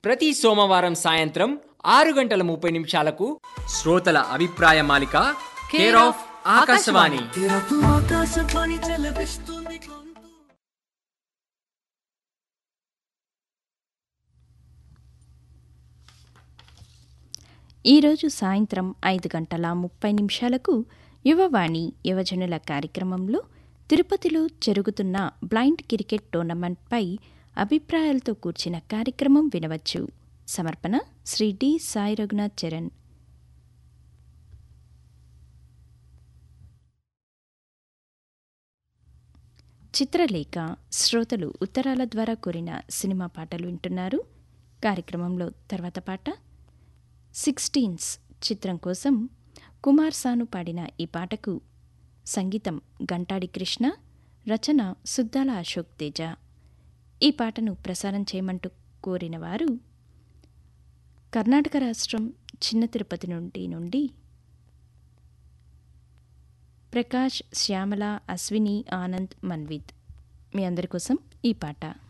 ప్రతి సోమవారం సాయంత్రం ఆరు గంటల ముప్పై నిమిషాలకు శ్రోతల అభిప్రాయ మాలిక కేర్ ఆఫ్ ఆకాశవాణి తెరకు ఆకాశవాణి చెలపిస్తుంది గొంతు ఈరోజు సాయంత్రం ఐదు గంటల ముప్పై నిమిషాలకు యువవాణి యువజనుల కార్యక్రమంలో తిరుపతిలో జరుగుతున్న బ్లైండ్ క్రికెట్ టోర్నమెంట్పై అభిప్రాయాలతో కూర్చిన కార్యక్రమం వినవచ్చు సమర్పణ శ్రీ డి సాయి రఘునాథ్ చరణ్ చిత్రలేఖ శ్రోతలు ఉత్తరాల ద్వారా కోరిన సినిమా పాటలు వింటున్నారు కార్యక్రమంలో తర్వాత పాట సిక్స్టీన్స్ చిత్రం కోసం కుమార్ సాను పాడిన ఈ పాటకు సంగీతం గంటాడి కృష్ణ రచన సుద్దాల అశోక్ తేజ ఈ పాటను ప్రసారం చేయమంటూ కోరిన వారు కర్ణాటక రాష్ట్రం చిన్న తిరుపతి నుండి నుండి ప్రకాష్ శ్యామల అశ్విని ఆనంద్ మన్విత్ మీ అందరి కోసం ఈ పాట